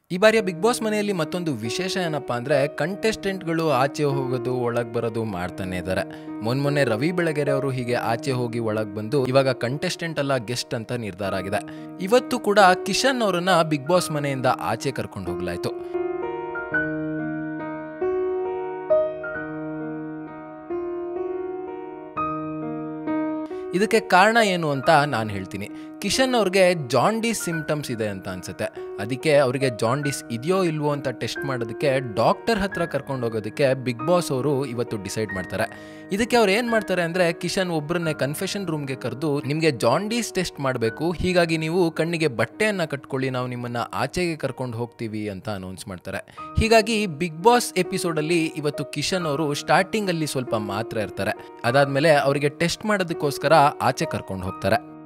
ಈ ಬಾರಿಯ big boss ಮನೆಯಲ್ಲಿ ಮತ್ತೊಂದು ವಿಶೇಷ ಏನಪ್ಪಾ ಅಂದ್ರೆ ಕಂಟೆಸ್ಟೆಂಟ್ಗಳು ಆಚೆ ಹೋಗೋದು ಒಳಗೆ ಬರೋದು ಮಾಡ್ತಾನೆ ಇದ್ದಾರೆ ಮೊನ್ನೆ ರವಿ ಬೆಳಗೆರೆ ಅವರು ಹೀಗೆ ಆಚೆ ಹೋಗಿ ಒಳಗೆ ಬಂದು ಇವಾಗ ಕಂಟೆಸ್ಟೆಂಟ್ ಅಲ್ಲ ಗೆಸ್ಟ್ ಅಂತ ನಿರ್ಧಾರ ಆಗಿದೆ ಇವತ್ತು ಕೂಡ ಕಿಶನ್ ಅವರನ್ನ ಬಿಗ್ ಬಾಸ್ ಮನೆಯಿಂದ ಆಚೆ ಕರ್ಕೊಂಡು ಹೋಗ್ಲಾಯ್ತು ಇದಕ್ಕೆ ಕಾರಣ ಏನು ಅಂತ ನಾನು ಹೇಳ್ತೀನಿ ಕಿಶನ್ ಅವ್ರಿಗೆ ಜಾಂಡೀಸ್ ಸಿಂಪ್ಟಮ್ಸ್ ಇದೆ ಅಂತ ಅನ್ಸುತ್ತೆ ಅದಕ್ಕೆ ಅವರಿಗೆ ಜಾಂಡೀಸ್ ಇದೆಯೋ ಇಲ್ವೋ ಅಂತ ಟೆಸ್ಟ್ ಮಾಡೋದಕ್ಕೆ ಡಾಕ್ಟರ್ ಹತ್ರ ಕರ್ಕೊಂಡು ಹೋಗೋದಕ್ಕೆ ಬಿಗ್ ಬಾಸ್ ಅವರು ಇವತ್ತು ಡಿಸೈಡ್ ಮಾಡ್ತಾರೆ ಇದಕ್ಕೆ ಅವ್ರು ಏನು ಮಾಡ್ತಾರೆ ಅಂದರೆ ಕಿಶನ್ ಒಬ್ಬರನ್ನೇ ಕನ್ಫೆಷನ್ ರೂಮ್ಗೆ ಕರೆದು ನಿಮಗೆ ಜಾಂಡೀಸ್ ಟೆಸ್ಟ್ ಮಾಡಬೇಕು ಹೀಗಾಗಿ ನೀವು ಕಣ್ಣಿಗೆ ಬಟ್ಟೆಯನ್ನು ಕಟ್ಕೊಳ್ಳಿ ನಾವು ನಿಮ್ಮನ್ನು ಆಚೆಗೆ ಕರ್ಕೊಂಡು ಹೋಗ್ತೀವಿ ಅಂತ ಅನೌನ್ಸ್ ಮಾಡ್ತಾರೆ ಹೀಗಾಗಿ ಬಿಗ್ ಬಾಸ್ ಎಪಿಸೋಡಲ್ಲಿ ಇವತ್ತು ಕಿಶನ್ ಅವರು ಸ್ಟಾರ್ಟಿಂಗಲ್ಲಿ ಸ್ವಲ್ಪ ಮಾತ್ರ ಇರ್ತಾರೆ ಅದಾದಮೇಲೆ ಅವರಿಗೆ ಟೆಸ್ಟ್ ಮಾಡೋದಕ್ಕೋಸ್ಕರ ಆಚೆ ಕರ್ಕೊಂಡು ಹೋಗ್ತಾರೆ